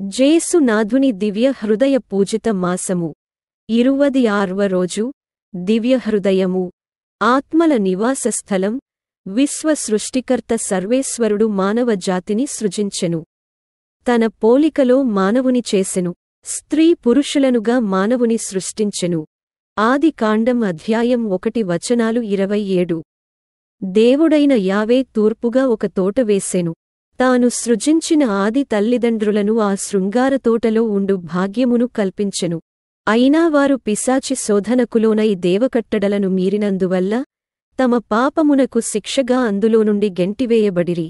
జేసునాథుని దివ్య హృదయ పూజిత మాసము ఇరువది ఆర్వ రోజు దివ్య హృదయము ఆత్మల నివాస స్థలం విశ్వ సృష్టికర్త సర్వేశ్వరుడు మానవ జాతిని సృజించెను తన పోలికలో మానవుని చేసెను స్త్రీ పురుషులనుగా మానవుని సృష్టించెను ఆది కాండం అధ్యాయం ఒకటి వచనాలు ఇరవై ఏడు దేవుడైన యావే తూర్పుగా ఒక తోట వేసెను తాను సృజించిన ఆది తల్లిదండ్రులను ఆ శృంగార తోటలో ఉండు భాగ్యమును కల్పించెను అయినా వారు పిశాచి శోధనకులోనై దేవకట్టడలను మీరినందువల్ల తమ పాపమునకు శిక్షగా అందులో నుండి గెంటివేయబడిరి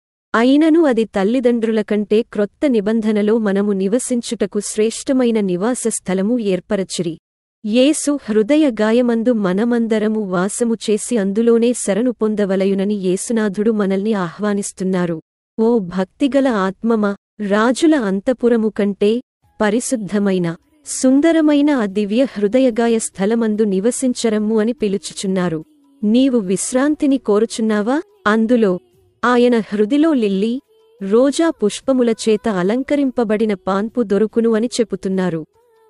అయినను అది తల్లిదండ్రుల కంటే క్రొత్త నిబంధనలో మనము నివసించుటకు శ్రేష్టమైన నివాస స్థలము ఏర్పరచిరి యేసు హృదయ గాయమందు మనమందరము వాసము చేసి అందులోనే శరణు పొందవలయునని యేసునాథుడు మనల్ని ఆహ్వానిస్తున్నారు ఓ భక్తిగల ఆత్మమా రాజుల అంతపురము కంటే పరిశుద్ధమైన సుందరమైన ఆ దివ్య హృదయగాయ స్థలమందు నివసించరమ్ము అని పిలుచుచున్నారు నీవు విశ్రాంతిని కోరుచున్నావా అందులో ఆయన హృదిలో లిల్లీ రోజా పుష్పముల చేత అలంకరింపబడిన పాన్పు దొరుకును అని చెపుతున్నారు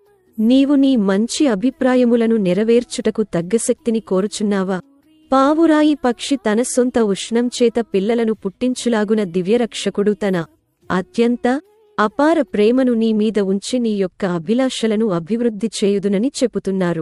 నీవు నీ మంచి అభిప్రాయములను నెరవేర్చుటకు తగ్గశక్తిని కోరుచున్నావా పావురాయి పక్షి తన సొంత ఉష్ణం చేత పిల్లలను పుట్టించులాగున దివ్యరక్షకుడు తన అత్యంత అపార ప్రేమను నీ మీద ఉంచి నీ యొక్క అభిలాషలను అభివృద్ధి చేయుదునని చెపుతున్నారు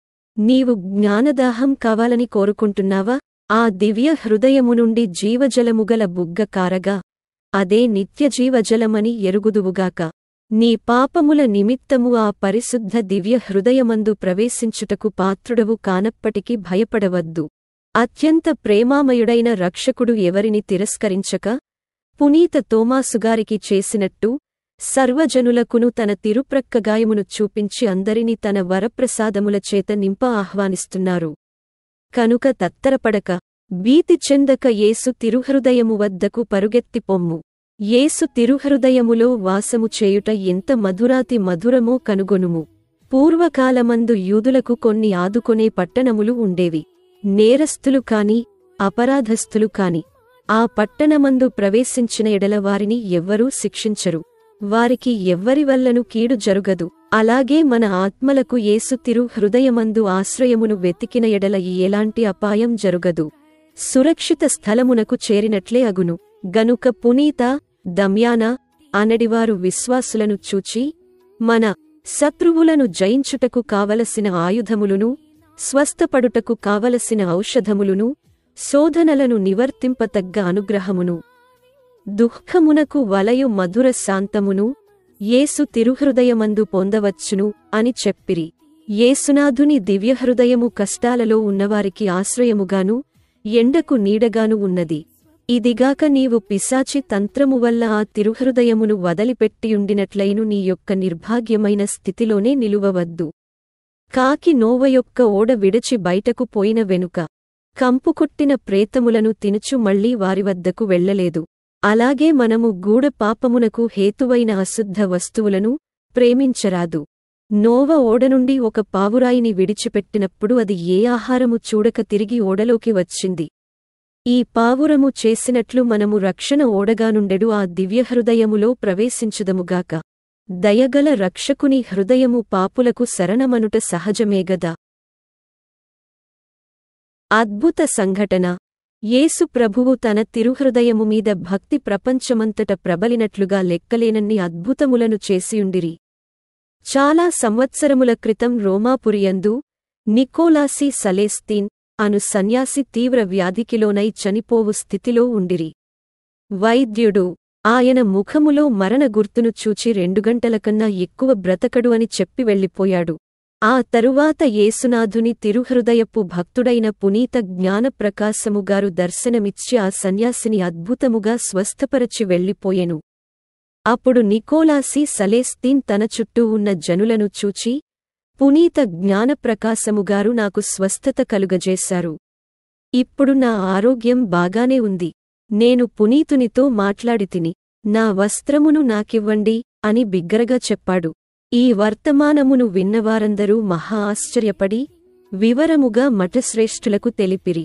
నీవు జ్ఞానదాహం కావాలని కోరుకుంటున్నావా ఆ దివ్య హృదయము నుండి జీవజలముగల బుగ్గ కారగా అదే నిత్యజీవజలమని ఎరుగుదువుగాక నీ పాపముల నిమిత్తము ఆ పరిశుద్ధ దివ్య హృదయమందు ప్రవేశించుటకు పాత్రుడవు కానప్పటికీ భయపడవద్దు అత్యంత ప్రేమామయుడైన రక్షకుడు ఎవరిని తిరస్కరించక పునీత తోమాసుగారికి చేసినట్టు సర్వజనులకును తన తిరుప్రక్కగాయమును చూపించి అందరినీ తన వరప్రసాదముల చేత నింప ఆహ్వానిస్తున్నారు కనుక తత్తరపడక భీతి చెందక యేసు తిరుహృదయము వద్దకు పరుగెత్తి పొమ్ము యేసు తిరుహృదయములో వాసము చేయుట ఎంత మధురాతి మధురమో కనుగొనుము పూర్వకాలమందు యూదులకు కొన్ని ఆదుకొనే పట్టణములు ఉండేవి నేరస్తులు కాని అపరాధస్థులు కాని ఆ పట్టణమందు ప్రవేశించిన ఎడల వారిని ఎవ్వరూ శిక్షించరు వారికి ఎవ్వరి వల్లను కీడు జరుగదు అలాగే మన ఆత్మలకు యేసు తిరు హృదయమందు ఆశ్రయమును వెతికిన ఎడల ఎలాంటి అపాయం జరుగదు సురక్షిత స్థలమునకు చేరినట్లే అగును గనుక పునీత దమ్యాన అనడివారు విశ్వాసులను చూచి మన శత్రువులను జయించుటకు కావలసిన ఆయుధములును స్వస్థపడుటకు కావలసిన ఔషధములును శోధనలను నివర్తింపతగ్గ అనుగ్రహమును దుఃఖమునకు వలయు మధుర శాంతమును యేసు తిరుహృదయమందు పొందవచ్చును అని చెప్పిరి యేసునాథుని దివ్యహృదయము కష్టాలలో ఉన్నవారికి ఆశ్రయముగాను ఎండకు నీడగాను ఉన్నది ఇదిగాక నీవు పిశాచి తంత్రము వల్ల ఆ తిరుహృదయమును వదలిపెట్టియుండినట్లైను నీ యొక్క నిర్భాగ్యమైన స్థితిలోనే నిలువవద్దు కాకి నోవ యొక్క ఓడ విడిచి బయటకు పోయిన వెనుక కంపుకొట్టిన ప్రేతములను తినుచు మళ్లీ వారి వద్దకు వెళ్లలేదు అలాగే మనము గూఢ పాపమునకు హేతువైన అశుద్ధ వస్తువులను ప్రేమించరాదు నోవ ఓడ నుండి ఒక పావురాయిని విడిచిపెట్టినప్పుడు అది ఏ ఆహారము చూడక తిరిగి ఓడలోకి వచ్చింది ఈ పావురము చేసినట్లు మనము రక్షణ ఓడగానుండెడు ఆ దివ్యహృదయములో ప్రవేశించుదముగాక దయగల రక్షకుని హృదయము పాపులకు శరణమనుట సహజమేగదా అద్భుత సంఘటన యేసు ప్రభువు తన తిరుహృదయము మీద భక్తి ప్రపంచమంతట ప్రబలినట్లుగా లెక్కలేనన్ని అద్భుతములను చేసియుండిరి చాలా సంవత్సరముల క్రితం రోమాపురియందు నికోలాసి సలేస్తీన్ అను సన్యాసి తీవ్ర వ్యాధికిలోనై చనిపోవు స్థితిలో ఉండిరి వైద్యుడు ఆయన ముఖములో మరణ గుర్తును చూచి రెండు గంటలకన్నా ఎక్కువ బ్రతకడు అని చెప్పి వెళ్ళిపోయాడు ఆ తరువాత యేసునాథుని తిరుహృదయపు భక్తుడైన పునీత జ్ఞానప్రకాశముగారు దర్శనమిచ్చి ఆ సన్యాసిని అద్భుతముగా స్వస్థపరచి వెళ్ళిపోయెను అప్పుడు నికోలాసి సలేస్తీన్ తన చుట్టూ ఉన్న జనులను చూచి పునీత జ్ఞానప్రకాశముగారు నాకు స్వస్థత కలుగజేశారు ఇప్పుడు నా ఆరోగ్యం బాగానే ఉంది నేను పునీతునితో మాట్లాడితిని నా వస్త్రమును నాకివ్వండి అని బిగ్గరగా చెప్పాడు ఈ వర్తమానమును విన్నవారందరూ మహా ఆశ్చర్యపడి వివరముగా మఠశ్రేష్ఠులకు తెలిపిరి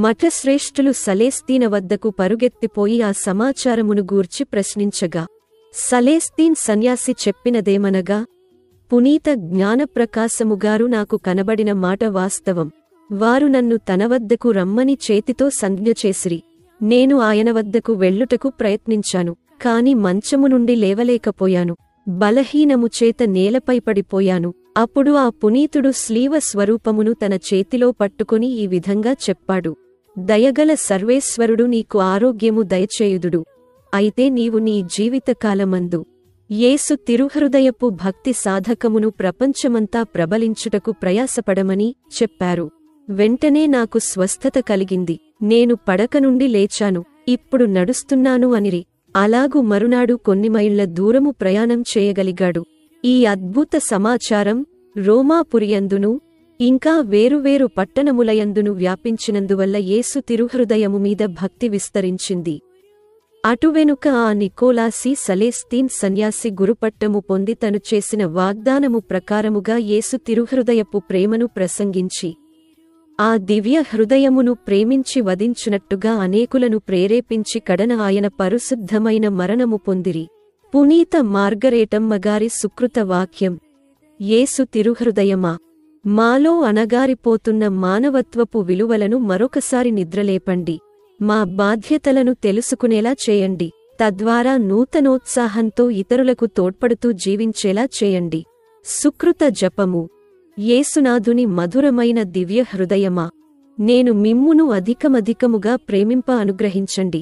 మఠశ్రేష్ఠులు సలేస్తీన వద్దకు పరుగెత్తిపోయి ఆ సమాచారమును గూర్చి ప్రశ్నించగా సలేస్తీన్ సన్యాసి చెప్పినదేమనగా పునీత జ్ఞానప్రకాశముగారు నాకు కనబడిన మాట వాస్తవం వారు నన్ను తన వద్దకు రమ్మని చేతితో సంజ్ఞ చేసిరి నేను ఆయన వద్దకు వెళ్ళుటకు ప్రయత్నించాను కాని మంచము నుండి లేవలేకపోయాను బలహీనము చేత నేలపై పడిపోయాను అప్పుడు ఆ పునీతుడు స్లీవ స్వరూపమును తన చేతిలో పట్టుకుని ఈ విధంగా చెప్పాడు దయగల సర్వేశ్వరుడు నీకు ఆరోగ్యము దయచేయుదుడు అయితే నీవు నీ జీవితకాలమందు యేసు తిరుహృదయపు భక్తి సాధకమును ప్రపంచమంతా ప్రబలించుటకు ప్రయాసపడమని చెప్పారు వెంటనే నాకు స్వస్థత కలిగింది నేను పడక నుండి లేచాను ఇప్పుడు నడుస్తున్నాను అనిరి అలాగు మరునాడు కొన్ని మైళ్ల దూరము ప్రయాణం చేయగలిగాడు ఈ అద్భుత సమాచారం రోమాపురియందును ఇంకా వేరువేరు పట్టణములయందును వ్యాపించినందువల్ల యేసు తిరుహృదయము మీద భక్తి విస్తరించింది అటువెనుక ఆ నికోలాసి సలేస్తీన్ సన్యాసి గురుపట్టము పొంది తను చేసిన వాగ్దానము ప్రకారముగా యేసు తిరుహృదయపు ప్రేమను ప్రసంగించి ఆ దివ్య హృదయమును ప్రేమించి వధించునట్టుగా అనేకులను ప్రేరేపించి కడన ఆయన పరిశుద్ధమైన మరణము పొందిరి పునీత మార్గరేటమ్మగారి సుకృత వాక్యం యేసు తిరుహృదయమా మాలో అణగారిపోతున్న మానవత్వపు విలువలను మరొకసారి నిద్రలేపండి మా బాధ్యతలను తెలుసుకునేలా చేయండి తద్వారా నూతనోత్సాహంతో ఇతరులకు తోడ్పడుతూ జీవించేలా చేయండి సుకృత జపము యేసునాథుని మధురమైన దివ్య హృదయమా నేను మిమ్మును అధికమధికముగా ప్రేమింప అనుగ్రహించండి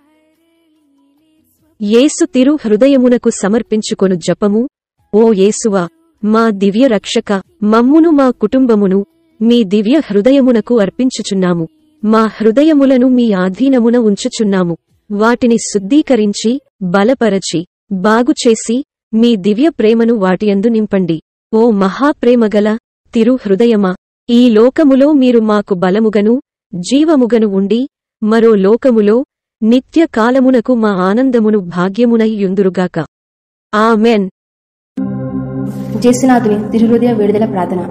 యేసు తిరు హృదయమునకు సమర్పించుకొను జపము ఓ యేసువా మా దివ్య రక్షక మమ్మును మా కుటుంబమును మీ దివ్య హృదయమునకు అర్పించుచున్నాము మా హృదయములను మీ ఆధీనమున ఉంచుచున్నాము వాటిని శుద్ధీకరించి బలపరచి బాగుచేసి మీ దివ్య ప్రేమను వాటియందు నింపండి ఓ మహాప్రేమగల తిరు హృదయమా ఈ లోకములో మీరు మాకు బలముగను జీవముగను ఉండి మరో లోకములో నిత్య కాలమునకు మా ఆనందమును భాగ్యమునై యుందురుగాక ఆమెన్ జేసునాథుని తిరుహృదయ విడుదల ప్రార్థన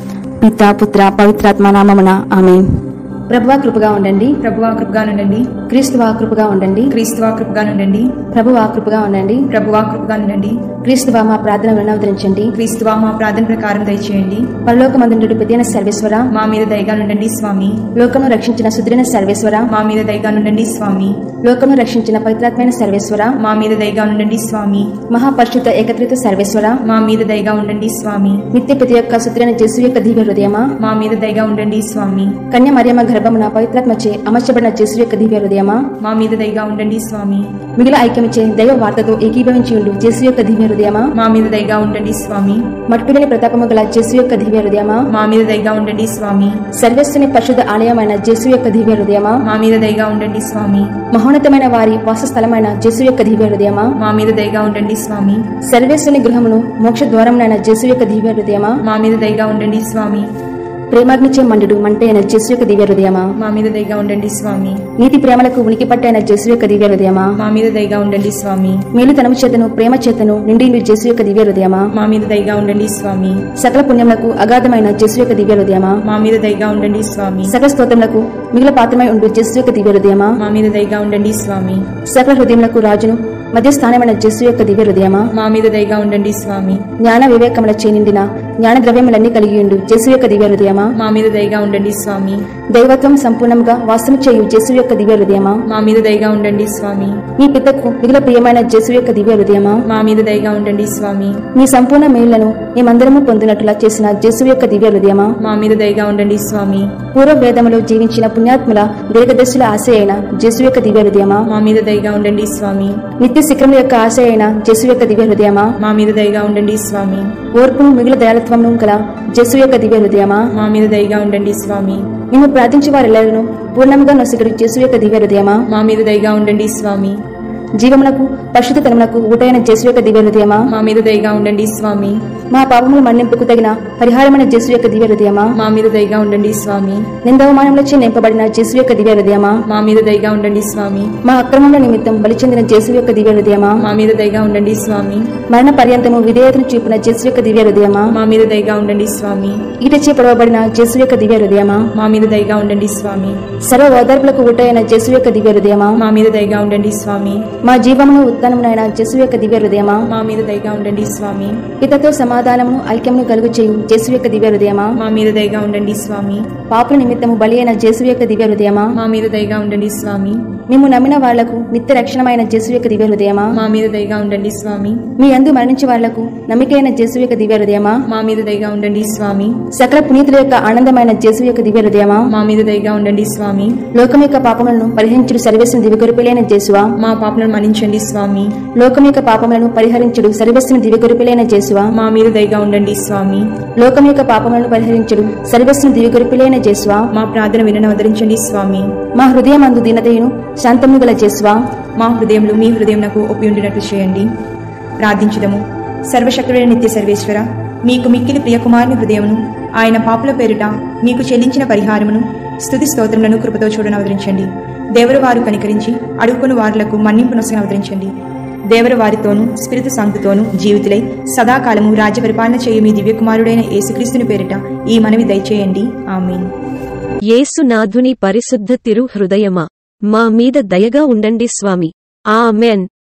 పిత పుత్ర పవిత్రాత్మ నామమున ఆమె ప్రభువా కృపగా ఉండండి ప్రభువా కృపగా నుండండి క్రీస్తువా కృపగా ఉండండి క్రీస్తువా కృపగా నుండండి ప్రభువా కృపగా ఉండండి ప్రభువా కృపగా నుండండి క్రీస్తువా మా ప్రార్థన వినవదరించండి క్రీస్తువా మా ప్రార్థన ప్రకారం దయచేయండి పరలోకమందుడు పెద్దైన సర్వేశ్వర మా మీద దయగా నుండండి స్వామి లోకమును రక్షించిన సుదృఢ సర్వేశ్వర మా మీద దయగా నుండండి స్వామి లోకమును రక్షించిన పవిత్రాత్మైన సర్వేశ్వర మా మీద దయగా ఉండండి స్వామి మహాపరిశుద్ధ ఏకత్రిత సర్వేశ్వర మా మీద దయగా ఉండండి స్వామి నిత్య ప్రతి యొక్క సుదృఢ జేసు యొక్క దివ్య హృదయమా మా మీద దయగా ఉండండి స్వామి కన్య మరియమ్మ గర్భమున పవిత్రాత్మచే అమర్చబడిన జేసు యొక్క దివ్య హృదయమా మా మీద దయగా ఉండండి స్వామి మిగిలిన ఐక్యమిచ్చే దైవ వార్తతో ఏకీభవించి ఉండు జేసు యొక్క దివ్య హృదయమా మా మీద దయగా ఉండండి స్వామి మట్టులేని ప్రతాపము గల జేసు యొక్క దివ్య హృదయమా మా మీద దయగా ఉండండి స్వామి సర్వేశ్వని పరిశుద్ధ ఆలయమైన జేసు యొక్క దివ్య హృదయమా మా మీద దయగా ఉండండి స్వామి మహోన్నతమైన వారి వాసస్థలమైన జేసు యొక్క దివ్య హృదయమా మా మీద దయగా ఉండండి స్వామి సర్వేశ్వని గృహమును మోక్ష ద్వారమునైన జేసు యొక్క దివ్య హృదయమా మా మీద దయగా ఉండండి స్వామి ప్రేమాగ్నిచే మండుడు మంటే అయిన జేసు యొక్క దివ్య హృదయమా మా మీద దయగా ఉండండి స్వామి నీతి ప్రేమలకు ఉనికి పట్టైన జేసు యొక్క దివ్య హృదయమా మా మీద దయగా ఉండండి స్వామి మేలుతనము చేతను ప్రేమ చేతను నిండి జేసు యొక్క దివ్య హృదయమా మా మీద దయగా ఉండండి స్వామి సకల పుణ్యములకు అగాధమైన జేసు యొక్క దివ్య హృదయమా మా మీద దయగా ఉండండి స్వామి సకల స్తోత్రములకు మిగిలిన పాత్రమై ఉండు జేసు యొక్క దివ్య హృదయమా మా మీద దయగా ఉండండి స్వామి సకల హృదయములకు రాజును మధ్య స్థానమైన జస్సు యొక్క దివ్య హృదయమా మా మీద దయగా ఉండండి స్వామి జ్ఞాన వివేకముల చేనిండిన జ్ఞాన ద్రవ్యములన్నీ కలిగి ఉండు జస్సు యొక్క దివ్య హృదయమా మా మీద దయగా ఉండండి స్వామి దైవత్వం సంపూర్ణంగా వాసము చేయు జస్సు యొక్క దివ్య హృదయమా మా మీద దయగా ఉండండి స్వామి నీ పితకు మిగిలిన ప్రియమైన జస్సు యొక్క దివ్య హృదయమా మా మీద దయగా ఉండండి స్వామి నీ సంపూర్ణ మేలులను మేమందరము పొందినట్లుగా చేసిన జస్సు యొక్క దివ్య హృదయమా మా మీద దయగా ఉండండి స్వామి పూర్వ వేదములో జీవించిన పుణ్యాత్ముల దీర్ఘదర్శుల ఆశ అయిన జస్సు యొక్క దివ్య హృదయమా మా మీద దయగా ఉండండి స్వామి నిత్య శిఖరముల యొక్క ఆశ అయిన జస్సు యొక్క దివ్య హృదయమా మా మీద దయగా ఉండండి స్వామి ఓర్పును మిగిలిన దయాలత్వమును గల జస్సు యొక్క దివ్య హృదయమా మా మీద దయగా ఉండండి స్వామి మేము ప్రార్థించే వారెల్లరూ పూర్ణముగా నొసగడు జేసు యొక్క దివ్య హృదయమా మా మీద దయగా ఉండండి స్వామి జీవమునకు పరిశుద్ధతనమునకు ఊటైన జేసు యొక్క దివ్య హృదయమా మా మీద దయగా ఉండండి స్వామి మా పాపముల మన్నింపుకు తగిన పరిహారమైన జేసు యొక్క దివ్య హృదయమా మా మీద దయగా ఉండండి స్వామి నిందవమానములచే నింపబడిన జేసు యొక్క దివ్య హృదయమా మా మీద దయగా ఉండండి స్వామి మా అక్రమముల నిమిత్తం బలి చెందిన జేసు యొక్క దివ్య హృదయమా మా మీద దయగా ఉండండి స్వామి మరణ పర్యంతము విధేయతను చూపిన జేసు యొక్క దివ్య హృదయమా మా మీద దయగా ఉండండి స్వామి ఈటచే పొడవబడిన జేసు యొక్క దివ్య హృదయమా మా మీద దయగా ఉండండి స్వామి సర్వ ఓదార్పులకు ఊటైన జేసు యొక్క దివ్య హృదయమా మా మీద దయగా ఉండండి స్వామి మా జీవమును ఉత్తానమునైన జేసు యొక్క దివ్య హృదయమా మా మీద దయగా ఉండండి స్వామి పితతో సమాధానమును ఐక్యమును కలుగు చేయు జేసు యొక్క దివ్య హృదయమా మా మీద దయగా ఉండండి స్వామి పాపుల నిమిత్తము బలి అయిన జేసు యొక్క దివ్య హృదయమా మా మీద దయగా ఉండండి స్వామి మేము నమ్మిన వాళ్లకు నిత్య రక్షణమైన జేసు యొక్క దివ్య హృదయమా మా మీద దయగా ఉండండి స్వామి మీ అందు మరణించే వాళ్లకు నమ్మికైన జేసు యొక్క దివ్య హృదయమా మా మీద దయగా ఉండండి స్వామి సకల పునీతుల యొక్క ఆనందమైన జేసు యొక్క దివ్య హృదయమా మా మీద దయగా ఉండండి స్వామి లోకం యొక్క పాపములను పరిహరించుడు సర్వేశ్వని దివ్యగొరిపిలైన జేసువా మా పాపలను మన్నించండి స్వామి లోకం యొక్క పాపములను పరిహరించుడు సర్వేశ్వని దివ్యగొరిపిలైన జేసువా మా మీద దయగా ఉండండి స్వామి లోకం యొక్క పాపములను పరిహరించుడు సర్వేశ్వని దివ్యగొరిపిలైన జేసువా మా ప్రార్థన వినను అవతరించండి స్వామి మా హృదయమందు దీనతయును శాంతము గల జేసువా మా హృదయంలో మీ హృదయం నాకు ఒప్పి ఉండినట్లు చేయండి ప్రార్థించుదము సర్వశక్తుడైన నిత్య సర్వేశ్వర మీకు మిక్కిలి ప్రియకుమారుని హృదయమును ఆయన పాపుల పేరిట మీకు చెల్లించిన పరిహారమును స్తుతి స్తోత్రములను కృపతో చూడని అవతరించండి దేవరు వారు కనికరించి అడుగుకుని వారులకు మన్నింపు నొసగని అవతరించండి దేవరు వారితోనూ స్పిరితు సాంతితోనూ జీవితులై సదాకాలము రాజ్య పరిపాలన చేయు మీ దివ్యకుమారుడైన యేసుక్రీస్తుని పేరిట ఈ మనవి దయచేయండి ఆమీన్ యేసునాథుని పరిశుద్ధ తిరు హృదయమా మా మీద దయగా ఉండండి స్వామి ఆమెన్